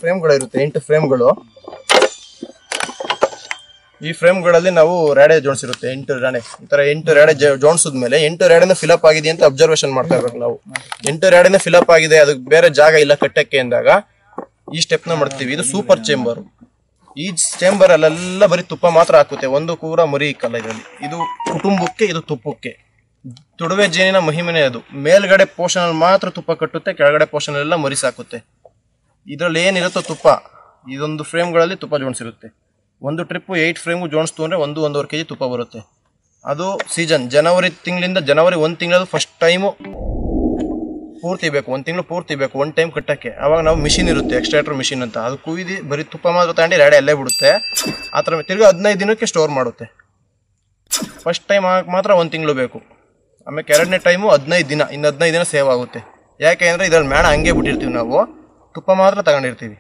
ಫ್ರೇಮ್ಗಳಿರುತ್ತೆ ಎಂಟು ಫ್ರೇಮ್ಗಳು ಈ ಫ್ರೇಮ್ಗಳಲ್ಲಿ ನಾವು ರ್ಯಾಡೆ ಜೋಡಿಸಿರುತ್ತೆ ಎಂಟು ರಾಣೆ ಈ ತರ ಎಂಟು ರ್ಯಾಡೆ ಜೋಡಿಸಿದ ಮೇಲೆ ಎಂಟು ರ್ಯಾಡೆನ ಫಿಲಪ್ ಆಗಿದೆ ಅಂತ ಅಬ್ಸರ್ವೇಷನ್ ಮಾಡ್ತಾ ಇರ್ಬೇಕು ನಾವು ಎಂಟು ರ್ಯಾಡೆನ ಫಿಲಪ್ ಆಗಿದೆ ಅದಕ್ಕೆ ಬೇರೆ ಜಾಗ ಇಲ್ಲ ಕಟ್ಟಕ್ಕೆ ಅಂದಾಗ ಈ ಸ್ಟೆಪ್ ನ ಮಾಡ್ತೀವಿ ಇದು ಸೂಪರ್ ಚೇಂಬರ್ ಈ ಚೇಂಬರ್ ಅಲ್ಲೆಲ್ಲ ಬರೀ ತುಪ್ಪ ಮಾತ್ರ ಹಾಕುತ್ತೆ ಒಂದು ಕೂರ ಮರಿ ಇಕ್ಕಲ್ಲ ಇದರಲ್ಲಿ ಇದು ಕುಟುಂಬಕ್ಕೆ ಇದು ತುಪ್ಪಕ್ಕೆ ತುಡುವೆ ಜೇನಿನ ಮಹಿಮೆನೇ ಅದು ಮೇಲ್ಗಡೆ ಪೋರ್ಷನ್ ಅಲ್ಲಿ ಮಾತ್ರ ತುಪ್ಪ ಕಟ್ಟುತ್ತೆ ಕೆಳಗಡೆ ಪೋರ್ಷನ್ ಎಲ್ಲ ಮರಿ ಸಾಕುತ್ತೆ ಇದರಲ್ಲಿ ಏನಿರುತ್ತೋ ತುಪ್ಪ ಇದೊಂದು ಫ್ರೇಮ್ಗಳಲ್ಲಿ ತುಪ್ಪ ಜೋಡಿಸಿರುತ್ತೆ ಒಂದು ಟ್ರಿಪ್ ಏಯ್ಟ್ ಫ್ರೇಮ್ಗೂ ಜೋಡಿಸ್ತು ಅಂದರೆ ಒಂದು ಒಂದೂವರೆ ಕೆ ಜಿ ತುಪ್ಪ ಬರುತ್ತೆ ಅದು ಸೀಸನ್ ಜನವರಿ ತಿಂಗಳಿಂದ ಜನವರಿ ಒಂದು ತಿಂಗಳದು ಫಸ್ಟ್ ಟೈಮು ಪೂರ್ತಿ ಬೇಕು ಒಂದು ತಿಂಗಳು ಪೂರ್ತಿ ಬೇಕು ಒನ್ ಟೈಮ್ ಕಟ್ಟಕ್ಕೆ ಅವಾಗ ನಾವು ಮಿಷಿನ್ ಇರುತ್ತೆ ಎಕ್ಸ್ಟ್ರಾಕ್ಟರ್ ಮಿಷಿನ್ ಅಂತ ಅದು ಕುಯ್ದು ಬರೀ ತುಪ್ಪ ಮಾತ್ರ ತಗೊಂಡು ರೆಡೆ ಅಲ್ಲೇ ಬಿಡುತ್ತೆ ಆ ಥರ ತಿರ್ಗಿ ಹದಿನೈದು ದಿನಕ್ಕೆ ಸ್ಟೋರ್ ಮಾಡುತ್ತೆ ಫಸ್ಟ್ ಟೈಮ್ ಮಾತ್ರ ಒಂದು ತಿಂಗಳು ಬೇಕು ಆಮೇಲೆ ಎರಡನೇ ಟೈಮು ಹದಿನೈದು ದಿನ ಇನ್ನು ಹದಿನೈದು ದಿನ ಸೇವ್ ಆಗುತ್ತೆ ಯಾಕೆ ಅಂದರೆ ಇದ್ರಲ್ಲಿ ಮೇಣ ಹಂಗೆ ಬಿಟ್ಟಿರ್ತೀವಿ ನಾವು ತುಪ್ಪ ಮಾತ್ರ ತಗೊಂಡಿರ್ತೀವಿ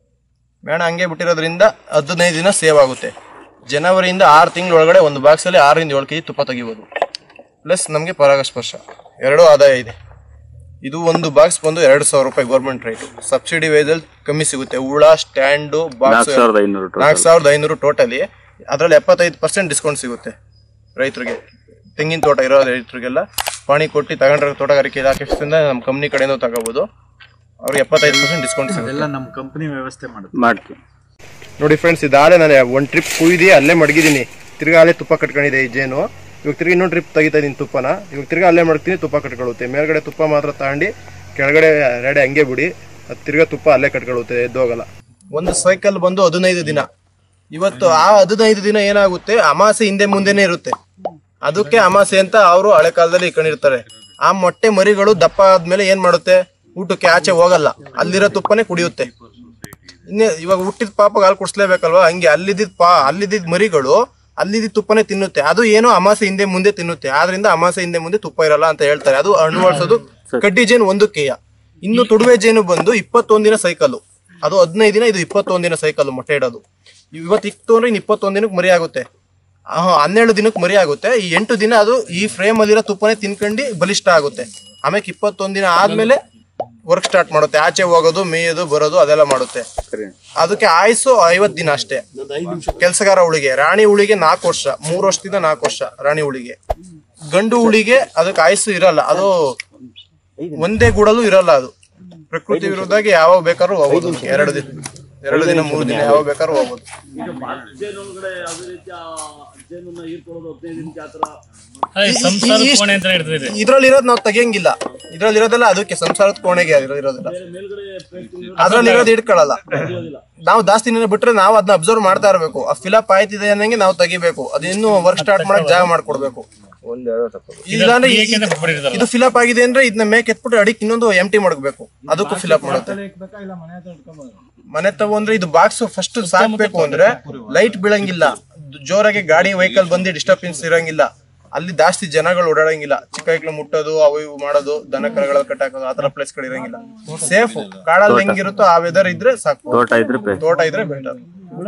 ಮೇಣ ಹಂಗೆ ಬಿಟ್ಟಿರೋದ್ರಿಂದ ಹದಿನೈದು ದಿನ ಸೇವ್ ಆಗುತ್ತೆ ಜನವರಿಯಿಂದ ಆರು ತಿಂಗಳ ಒಳಗಡೆ ಒಂದು ಬಾಕ್ಸಲ್ಲಿ ಆರರಿಂದ ಏಳು ಕೆ ಜಿ ತುಪ್ಪ ತೆಗಿಬೋದು ಪ್ಲಸ್ ನಮಗೆ ಪರಾಗಸ್ಪರ್ಶ ಎರಡೂ ಆದಾಯ ಇದೆ ಇದು ಒಂದು ಬಾಕ್ಸ್ ಬಂದು ಎರಡು ಸಾವಿರ ರೂಪಾಯಿ ಗೌರ್ಮೆಂಟ್ ರೇಟು ಸಬ್ಸಿಡಿ ವೇಜಲ್ಲಿ ಕಮ್ಮಿ ಸಿಗುತ್ತೆ ಹುಳ ಸ್ಟ್ಯಾಂಡು ಬಾಕ್ಸ್ ಸಾವಿರದ ಐನೂರು ನಾಲ್ಕು ಸಾವಿರದ ಐನೂರು ಟೋಟಲಿ ಅದರಲ್ಲಿ ಎಪ್ಪತ್ತೈದು ಪರ್ಸೆಂಟ್ ಡಿಸ್ಕೌಂಟ್ ಸಿಗುತ್ತೆ ರೈತರಿಗೆ ತೆಂಗಿನ ತೋಟ ಇರೋ ರೈತರಿಗೆಲ್ಲ ಪಾಣಿ ಕೊಟ್ಟು ತಗೊಂಡ್ರೆ ತೋಟಗಾರಿಕೆ ಇಲಾಖೆಯಿಂದ ನಮ್ಮ ಕಂಪ್ನಿ ಕಡೆಯಿಂದ ತಗೋಬೋದು ಅವ್ರಿಗೆ ಎಪ್ಪತ್ತೈದು ಪರ್ಸೆಂಟ್ ಡಿಸ್ಕೌಂಟ್ ಸಿಗುತ್ತೆ ಎಲ್ಲ ನಮ್ಮ ಕಂಪನಿ ವ್ಯವಸ್ಥೆ ಮಾಡುತ್ತೆ ಮಾಡ್ತೀವಿ ನೋಡಿ ಫ್ರೆಂಡ್ಸ್ ಇದಾಳೆ ನಾನು ಒಂದು ಟ್ರಿಪ್ ಕುಯ್ದು ಅಲ್ಲೇ ಮಡಗಿದ್ದೀನಿ ತಿರ್ಗಾ ಅಲ್ಲೇ ತುಪ್ಪ ಕಟ್ಕೊಂಡಿದೆ ಈ ಜೇನು ಇವಾಗ ತಿರ್ಗಿ ಇನ್ನೊಂದು ಟ್ರಿಪ್ ತೆಗಿತಾ ಇದೀನಿ ತುಪ್ಪನ ಇವಾಗ ತಿರ್ಗಾ ಅಲ್ಲೇ ಮಡಗ್ತೀನಿ ತುಪ್ಪ ಕಟ್ಕೊಳ್ಳುತ್ತೆ ಮೇಲ್ಗಡೆ ತುಪ್ಪ ಮಾತ್ರ ತಗೊಂಡು ಕೆಳಗಡೆ ರೆಡೆ ಹಂಗೆ ಬಿಡಿ ಅದು ತಿರ್ಗಾ ತುಪ್ಪ ಅಲ್ಲೇ ಕಟ್ಕೊಳ್ಳುತ್ತೆ ಎದ್ದೋಗಲ್ಲ ಒಂದು ಸೈಕಲ್ ಬಂದು ಹದಿನೈದು ದಿನ ಇವತ್ತು ಆ ಹದಿನೈದು ದಿನ ಏನಾಗುತ್ತೆ ಅಮಾಸೆ ಹಿಂದೆ ಮುಂದೆನೆ ಇರುತ್ತೆ ಅದಕ್ಕೆ ಅಮಾಸೆ ಅಂತ ಅವರು ಹಳೆ ಕಾಲದಲ್ಲಿ ಇಟ್ಕೊಂಡಿರ್ತಾರೆ ಆ ಮೊಟ್ಟೆ ಮರಿಗಳು ದಪ್ಪ ಆದ್ಮೇಲೆ ಏನ್ ಮಾಡುತ್ತೆ ಊಟಕ್ಕೆ ಆಚೆ ಹೋಗಲ್ಲ ಅಲ್ಲಿರೋ ತುಪ್ಪನೇ ಕುಡಿಯುತ್ತೆ ಇನ್ನೇ ಇವಾಗ ಹುಟ್ಟಿದ ಪಾಪಗೆ ಹಾಲು ಕುಡಿಸ್ಲೇಬೇಕಲ್ವಾ ಹಂಗೆ ಅಲ್ಲಿದ್ದ ಪಾ ಅಲ್ಲಿದ್ದ ಮರಿಗಳು ಅಲ್ಲಿದ್ದ ತುಪ್ಪನೇ ತಿನ್ನುತ್ತೆ ಅದು ಏನೋ ಅಮಾಸೆ ಹಿಂದೆ ಮುಂದೆ ತಿನ್ನುತ್ತೆ ಆದ್ರಿಂದ ಅಮಾಸೆ ಹಿಂದೆ ಮುಂದೆ ತುಪ್ಪ ಇರಲ್ಲ ಅಂತ ಹೇಳ್ತಾರೆ ಅದು ಅಳವಡಿಸೋದು ಕಡ್ಡಿ ಜೇನು ಒಂದು ಕೇಯ ಇನ್ನು ತುಡುವೆ ಜೇನು ಬಂದು ಇಪ್ಪತ್ತೊಂದ್ ದಿನ ಸೈಕಲ್ ಅದು ಹದಿನೈದು ದಿನ ಇದು ಇಪ್ಪತ್ತೊಂದ್ ದಿನ ಸೈಕಲ್ ಮೊಟ್ಟೆ ಇಡೋದು ಇವತ್ತು ಇತ್ತು ಅಂದ್ರೆ ಇನ್ನು ಇಪ್ಪತ್ತೊಂದ್ ದಿನಕ್ಕೆ ಮರಿ ಆಗುತ್ತೆ ಆ, ಹನ್ನೆರಡು ದಿನಕ್ಕೆ ಮರಿ ಆಗುತ್ತೆ ಈ ಎಂಟು ದಿನ ಅದು ಈ ಫ್ರೇಮ್ ಅಲ್ಲಿರೋ ತುಪ್ಪನೇ ತಿನ್ಕೊಂಡು ಬಲಿಷ್ಠ ಆಗುತ್ತೆ ಆಮೇಲೆ ಇಪ್ಪತ್ತೊಂದ್ ದಿನ ಆದ್ಮೇಲೆ ವರ್ಕ್ ಸ್ಟಾರ್ಟ್ ಮಾಡುತ್ತೆ ಆಚೆ ಹೋಗೋದು ಮೇಯೋದು ಬರೋದು ಅದೆಲ್ಲ ಮಾಡುತ್ತೆ ಸರಿ ಅದಕ್ಕೆ ಆಯುಸ್ಸು ಐವತ್ ದಿನ ಅಷ್ಟೇ ಕೆಲಸಗಾರ ಹುಳಿಗೆ ರಾಣಿ ಹುಳಿಗೆ ನಾಲ್ಕು ವರ್ಷ ಮೂರು ವರ್ಷದಿಂದ ನಾಲ್ಕು ವರ್ಷ ರಾಣಿ ಹುಳಿಗೆ ಗಂಡು ಹುಳಿಗೆ ಅದಕ್ಕೆ ಆಯುಸ್ಸು ಇರಲ್ಲ ಅದು ಒಂದೇ ಗೂಡಲು ಇರಲ್ಲ ಅದು ಪ್ರಕೃತಿ ವಿರುದ್ಧಾಗಿ ಯಾವಾಗ ಬೇಕಾದ್ರೂ ಹೋಗ್ಬೋದು ಎರಡು ದಿನ ಎರಡು ದಿನ ಮೂರು ದಿನ ಯಾವಾಗ ಬೇಕಾದ್ರೂ ಹೋಗ್ಬೋದು ಅದೇ ಸಂಸಾರದ ಕೋಣೆ ಅಂತ ಇರ್ತದೆ ಇದ್ರಲ್ಲಿ ಇರೋದು ನಾವು ತೆಗಿಯಂಗಿಲ್ಲ ಇದ್ರಲ್ಲಿ ಇರೋದೆಲ್ಲ ಅದಕ್ಕೆ ಸಂಸಾರದ ಕೋಣೆಗೆ ಇರೋ- ಇರೋದಿಲ್ಲ ಅದ್ರಲ್ಲಿ ಇರೋದು ಇಟ್ಕೊಳ್ಳಲ್ಲ ನಾವು ಜಾಸ್ತಿ ದಿನ ಬಿಟ್ರೆ ನಾವು ಅದನ್ನ ಅಬ್ಸರ್ವ್ ಮಾಡ್ತಾ ಇರಬೇಕು ಆ ಫಿಲಪ್ ಆಯ್ತಿದೆ ಅನ್ನಂಗೆ ನಾವು ತೆಗಿಬೇಕು ಅದು ಇನ್ನೂ ವರ್ಕ್ ಸ್ಟಾರ್ಟ್ ಮಾಡಕ್ ಜಾಗ ಮಾಡ್ಕೊಡ್ಬೇಕು ಇಲ್ಲಾಂದ್ರೆ ಈ- ಏಕೆಂದ್ರೆ ಬಿಟ್ಟಿರ್ತಾರಲ್ಲ. ಇದು ಫಿಲಪ್ ಆಗಿದೆ ಅಂದ್ರೆ ಇದನ್ನ ಮೇಕ್ ಎತ್ಬಿಟ್ಟು ಅಡಿಕ್ ಇನ್ನೊಂದು ಎಂಟಿ ಮಾಡ್ಬೇಕು ಅದಕ್ಕೂ ಫಿಲಪ್ ಮಾಡುತ್ತೆ ಮನೆ ತಗೊಂಡ್ರೆ ಇದು ಬಾಕ್ಸ್ ಫಸ್ಟ್ ಸಾಕ್ಬೇಕು ಅಂದ್ರೆ ಲೈಟ್ ಬೀಳಂಗಿಲ್ಲ ಜೋರಾಗಿ ಗಾಡಿ ವೆಹಿಕಲ್ ಬಂದು ಡಿಸ್ಟರ್ಬೆನ್ಸ್ ಇರಂಗಿಲ್ಲ ಅಲ್ಲಿ ಜಾಸ್ತಿ ಜನಗಳು ಓಡಾಡಂಗಿಲ್ಲ ಚಿಕ್ಕ ಐಕ್ಳು ಮುಟ್ಟೋದು ಅವು ಇವು ಮಾಡೋದು ದನ ಕರಗಳ ಕಟ್ಟಾಕೋದು ಆತರ ಪ್ಲೇಸ್ ಗಳು ಇರಂಗಿಲ್ಲ ಸೇಫ್ ಕಾಡಲ್ಲಿ ಹೆಂಗಿರುತ್ತೋ ಆ ವೆದರ್ ಇದ್ರೆ ಸಾಕು ತೋಟ ಇದ್ರೆ ಬೆ- ತೋಟ ಇದ್ರೆ ಬೆಟರ್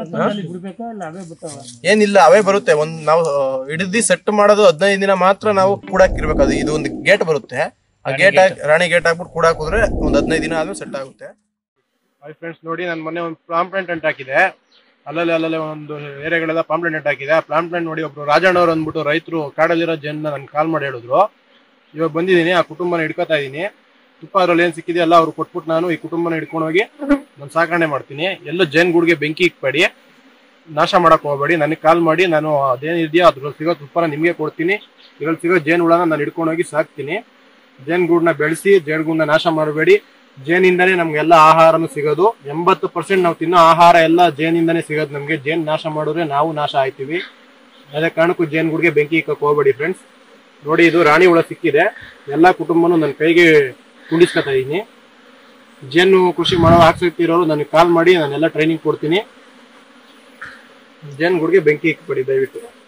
ಏನಿಲ್ಲ ಅವೇ ಬರುತ್ತೆ ಒಂದ್ ನಾವು ಹಿಡಿದು ಸೆಟ್ ಮಾಡೋದು ಹದಿನೈದು ದಿನ ಮಾತ್ರ ನಾವು ಕೂಡಾಕಿರ್ಬೇಕು ಅದು ಇದು ಒಂದು ಗೇಟ್ ಬರುತ್ತೆ ಆ ಗೇಟ್ ರಾಣಿ ಗೇಟ್ ಹಾಕ್ಬಿಟ್ಟು ಕೂಡಾಕಿದ್ರೆ ಒಂದ್ ಹದಿನೈದು ದಿನ ಆದ್ಮೇಲೆ ಸೆಟ್ ಆಗುತ್ತೆ ಹಾಯ್ ಫ್ರೆಂಡ್ಸ್ ನೋಡಿ ನಾನು ಮೊನ್ನೆ ಒಂದು ಪಾಂಪ್ಲೆಂಟ್ ಅಂಟ್ ಹಾಕಿದೆ ಅಲ್ಲಲ್ಲಿ ಅಲ್ಲಲ್ಲಿ ಒಂದು ಏರಿಯಾಗಳೆಲ್ಲ ಪಾಂಪ್ಲೆಂಟ್ ಅಂಟ್ ಹಾಕಿದೆ ಆ ಪಾಂಪ್ಲೆಂಟ್ ನೋಡಿ ಒಬ್ರು ರಾಜಣ್ಣ ಅವ್ರು ಅಂದ್ಬಿಟ್ಟು ರೈತರು ಕಾಡಲ್ಲಿರೋ ಜನ ನನ್ಗೆ ಕಾಲ್ ಮಾಡಿ ಹೇಳಿದ್ರು ಇವಾಗ ಬಂದಿದ್ದೀನಿ ಆ ಕುಟುಂಬನ ಹಿಡ್ಕೊತಾ ಇದ್ದೀನಿ ತುಪ್ಪ ಅದ್ರಲ್ಲಿ ಏನ್ ಸಿಕ್ಕಿದೆಯಲ್ಲ ಅವ್ರು ಕೊಟ್ಬಿಟ್ಟು ನಾನು ಈ ಕುಟುಂಬನ ಹಿಡ್ಕೊಂಡು ಹೋಗಿ ನಾನು ಸಾಕಣೆ ಮಾಡ್ತೀನಿ ಎಲ್ಲೋ ಜೇನ್ ಗೂಡ್ಗೆ ಬೆಂಕಿ ಇಕ್ಬೇಡಿ ನಾಶ ಮಾಡಕ್ ಹೋಗ್ಬೇಡಿ ನನಗೆ ಕಾಲ್ ಮಾಡಿ ನಾನು ಅದೇನಿದೆಯೋ ಅದ್ರಲ್ಲಿ ಸಿಗೋ ತುಪ್ಪನ ನಿಮಗೆ ಕೊಡ್ತೀನಿ ಇದ್ರಲ್ಲಿ ಸಿಗೋ ಜೇನ್ ಹುಳನ ನಾನು ಹಿಡ್ಕೊಂಡು ಹೋಗಿ ಸಾಕ್ತೀನಿ ಜೇನ್ ಗೂಡ್ನ ಬೆಳೆಸಿ ಜೇನ್ ಗೂಡ್ನ ನಾಶ ಮಾಡಬೇಡಿ ಜೇನಿಂದನೇ ನಮ್ಗೆಲ್ಲ ಆಹಾರನು ಸಿಗೋದು ಎಂಬತ್ತು ಪರ್ಸೆಂಟ್ ನಾವು ತಿನ್ನೋ ಆಹಾರ ಎಲ್ಲ ಜೇನಿಂದನೇ ಸಿಗೋದು ನಮ್ಗೆ ಜೇನ್ ನಾಶ ಮಾಡಿದ್ರೆ ನಾವು ನಾಶ ಆಯ್ತೀವಿ ಅದೇ ಕಾರಣಕ್ಕೂ ಜೇನ್ ಗೂಡ್ಗೆ ಬೆಂಕಿ ಇಕ್ಕಕ್ಕೆ ಹೋಗ್ಬೇಡಿ ಫ್ರೆಂಡ್ಸ್ ನೋಡಿ ಇದು ರಾಣಿ ಹುಳ ಸಿಕ್ಕಿದೆ ಎಲ್ಲಾ ಕುಟುಂಬನು ನನ್ನ ಕೈಗೆ ಕುಂಡಿಸ್ಕೊತಾ ಇದೀನಿ ಜೇನು ಕೃಷಿ ಮಾಡೋ ಆಸಕ್ತಿ ಇರೋರು ನನಗೆ ಕಾಲ್ ಮಾಡಿ ನಾನೆಲ್ಲ ಟ್ರೈನಿಂಗ್ ಕೊಡ್ತೀನಿ ಜೇನ್ ಗುಡ್ಗೆ ಬೆಂಕಿ ಇಕ್ಬೇಡಿ ದಯವಿಟ್ಟು